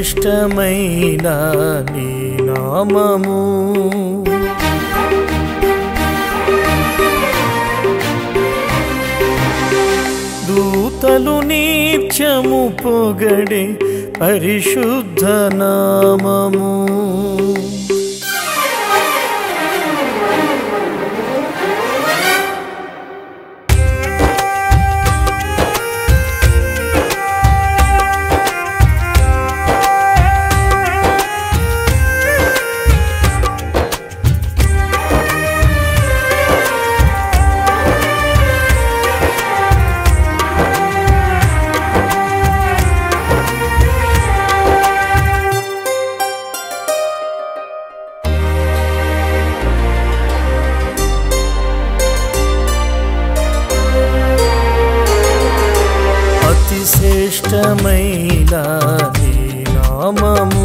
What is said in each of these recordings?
శ్రేష్టమైన నీ నామము దూతలు నీత్యము పొగడే పరిశుద్ధ నామము అతి శ్రేష్టమైన నీ నామము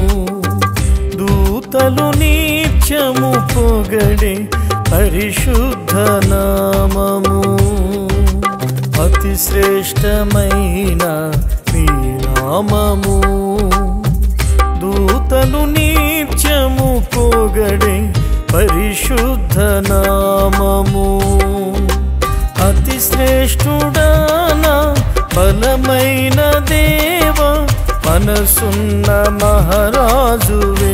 దూతలు నీత్యము పొగడే పరిశుద్ధ నామము అతి శ్రేష్టమైన నీ నామము దూతలు నీత్యము పొగడే పరిశుద్ధ నామము అతి శ్రేష్ఠుడానా బలమైన దేవ మనసున్న మహారాజువే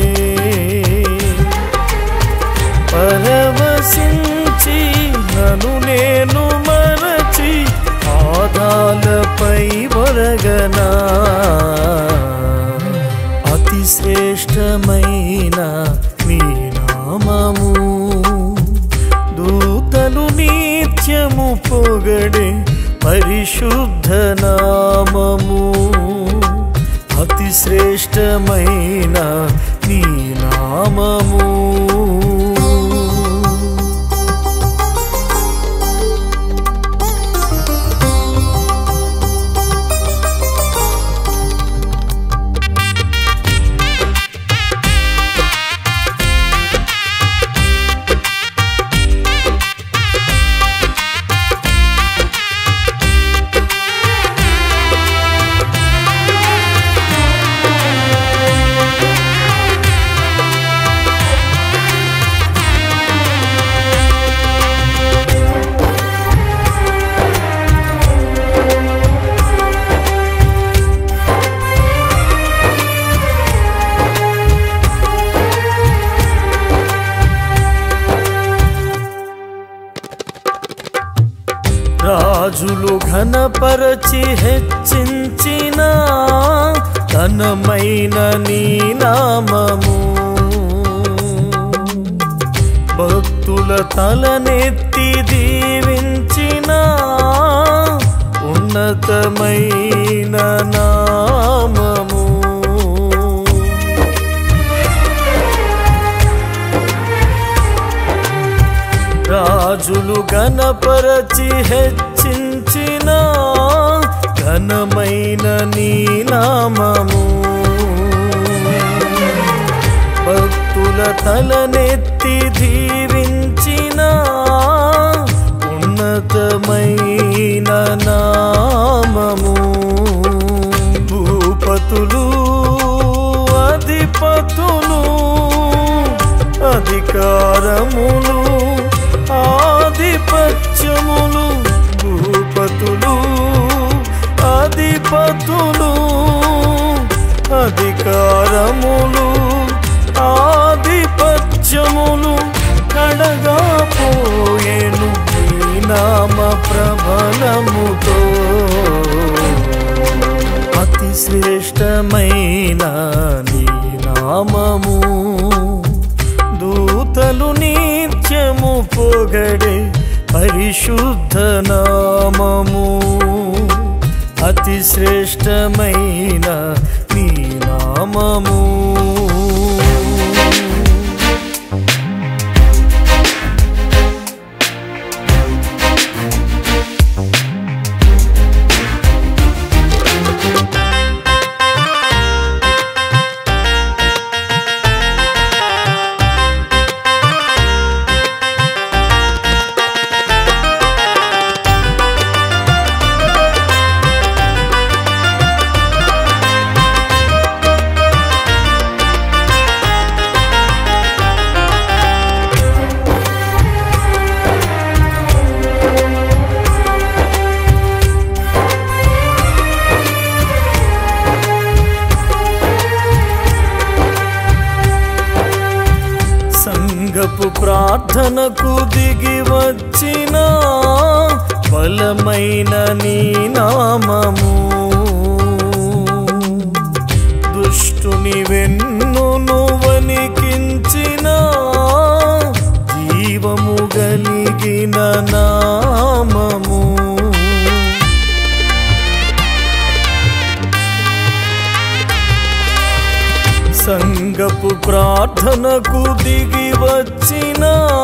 పరవశించి నను నేను మరచి పాదాలపై వరగనా అతి శ్రేష్టమైన మీ నామము దూతలు నిత్యము పొగడే పరిశుద్ధ నామము అతి శ్రేష్టమైన నీ నామము రాజులు ఘనపరచి హెచ్చించిన ఘనమైన నీ నామము భక్తుల తలనెత్తి దీవించిన ఉన్నతమైన నామము రాజులు గణపరచి హెచ్చించిన ఘనమైన నీ నామము భక్తుల తలనెత్తి దీవించిన ఉన్నతమైన నామము భూపతులు అధిపతులు అధికారములు ఆధిపత్యములు భూపతులు అధిపతులు అధికారములు ఆధిపత్యములు కడగా పోయేను నీ నామ ప్రబలముతో అతి శ్రేష్టమైన నీ నామము దూతలు నిత్యము పొగడే పరిశుద్ధ నామము అతి శ్రేష్టమైన నీ నామము సంగపు ప్రార్థనకు దిగి వచ్చిన బలమైన నీ నామము దుష్టుని వెన్నును వణికించిన జీవము గలిగిన నామము సంగపు ప్రార్థనకు దిగి వచ్చిన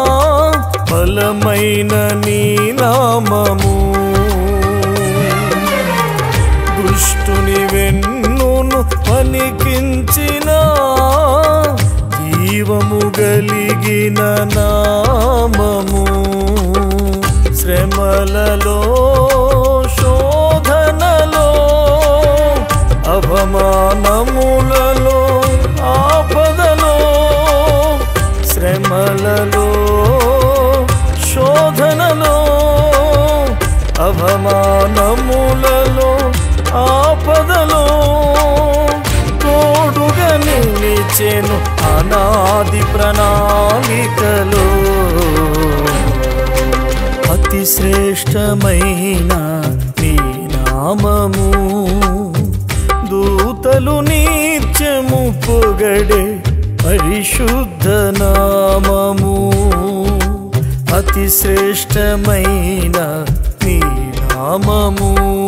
బలమైన నీ నామము దుష్టుని వెన్నును పనికించిన జీవము గలిగిన నామము శ్రమలలో శోధనలో అవమానములలో ఆపదలో శ్రమలలో శోధనలో అవమానములలో ఆపదలో తోడుగా నిలిచెను అనాది ప్రణాళికలో అతి శ్రేష్టమైన నీ నామము దూతలు నిత్యము పొగడే పరిశుద్ధ నామము అతి శ్రేష్టమైన నీ నామము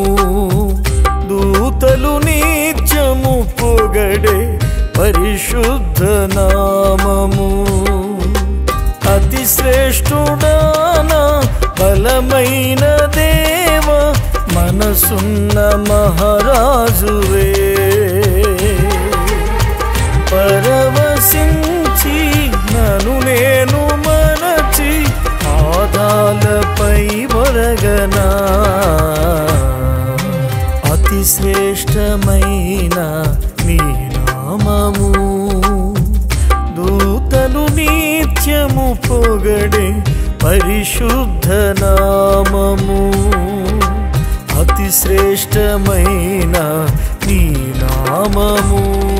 దూతలు నిత్యము పొగడే పరిశుద్ధ నామము అతి శ్రేష్ఠుడానా బలమైన దేవ మనసున్న మహారాజువే పరవశించి నను నేను మనచి పాదాలపై వరగనా అతి శ్రేష్టమైన నీ నామము దూతలు నిత్యము పొగడే పరిశుద్ధ నామము అతి శ్రేష్టమైన నీ నామము